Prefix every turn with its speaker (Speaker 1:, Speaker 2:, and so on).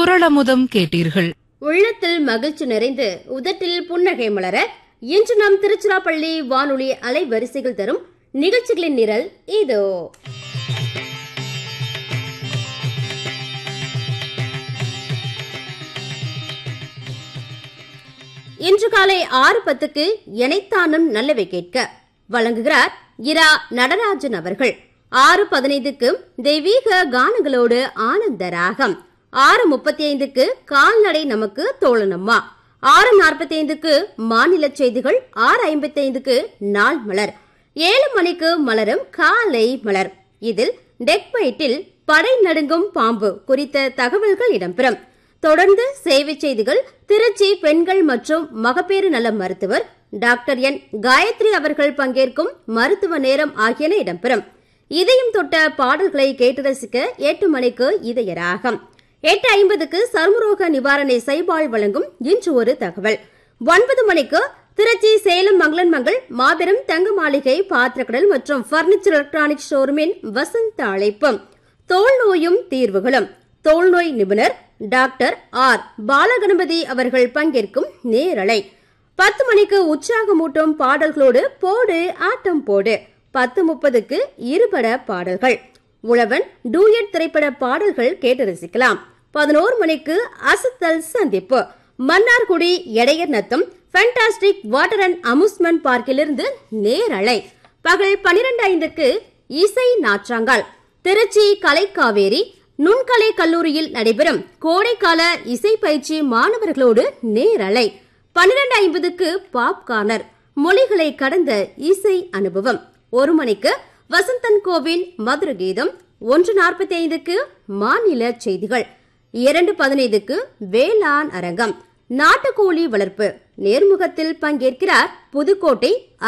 Speaker 1: குரளமுதம் கேட்டீர்கள்
Speaker 2: உள்ளத்தில் மகிழ்ச்சி நிறைந்து உதட்டில் புன்னகை மலர இன்று நம் திருச்சிராப்பள்ளி வானொலி அலைவரிசைகள் தரும் நிகழ்ச்சிகளின் நிரல் இதோ இன்று காலை ஆறு பத்துக்கு எனைத்தானும் நல்லவை கேட்க வழங்குகிறார் இரா நடராஜன் அவர்கள் ஆறு பதினைந்துக்கு தெய்வீக கானங்களோடு ஆனந்த ராகம் ஆறு முப்பத்தி ஐந்துக்கு கால்நடை நமக்கு தோழனம்மா ஆறு நாற்பத்தி ஐந்துக்கு மாநில செய்திகள் ஆறு ஐம்பத்தி ஐந்துக்கு நாள் மலர் ஏழு மணிக்கு மலரும் காலை மலர் இதில் டெக்பைட்டில் படை நடுங்கும் பாம்பு குறித்த தகவல்கள் இடம்பெறும் தொடர்ந்து சேவை செய்திகள் திருச்சி பெண்கள் மற்றும் மகப்பேறு நல மருத்துவர் டாக்டர் என் காயத்ரி அவர்கள் பங்கேற்கும் மருத்துவ நேரம் ஆகியன இடம்பெறும் இதயம் தொட்ட பாடல்களை கேட்டு ரசிக்க எட்டு மணிக்கு இதய ராகம் எட்டு ஐம்பதுக்கு சர்மரோக நிவாரண சைபால் வழங்கும் இன்று ஒரு தகவல் ஒன்பது மணிக்கு திருச்சி சேலம் மங்களன் மங்கள் மாபெரும் தங்க மாளிகை பாத்திரக்கடல் மற்றும் பர்னிச்சர் எலக்ட்ரானிக் ஷோரூமின் வசந்த அழைப்பு தோல் நோயும் தீர்வுகளும் தோல்நோய் நிபுணர் டாக்டர் ஆர் பாலகணபதி அவர்கள் பங்கேற்கும் நேரலை பத்து மணிக்கு உற்சாகமூட்டும் பாடல்களோடு போடு ஆட்டம் போடு பத்து முப்பதுக்கு இருபட பாடல்கள் உழவன் டூயட் திரைப்பட பாடல்கள் கேட்டு ரசிக்கலாம் பதினோரு மணிக்கு அசத்தல் சந்திப்பு Mannargudi Edaiyar Natham fantastic water and amusement பார்க்கிலிருந்து நேரலை பகல் பனிரெண்டு ஐந்துக்கு இசை நாற்றாங்கால் திருச்சி கலைக்காவேரி நுண்கலை கல்லூரியில் நடைபெறும் கோடைக்கால இசை பயிற்சி மாணவர்களோடு நேரலை பன்னிரண்டு ஐம்பதுக்கு பாப் கார்னர் மொழிகளை கடந்த இசை அனுபவம் ஒரு மணிக்கு வசந்தன் கோவின் மதுர கீதம் ஒன்று நாற்பத்தி ஐந்துக்கு மாநில செய்திகள் இரண்டு பதினைந்துக்கு வேளாண் அரங்கம் நாட்டுக்கோழி வளர்ப்பு நேர்முகத்தில் பங்கேற்கிறார் புதுக்கோட்டை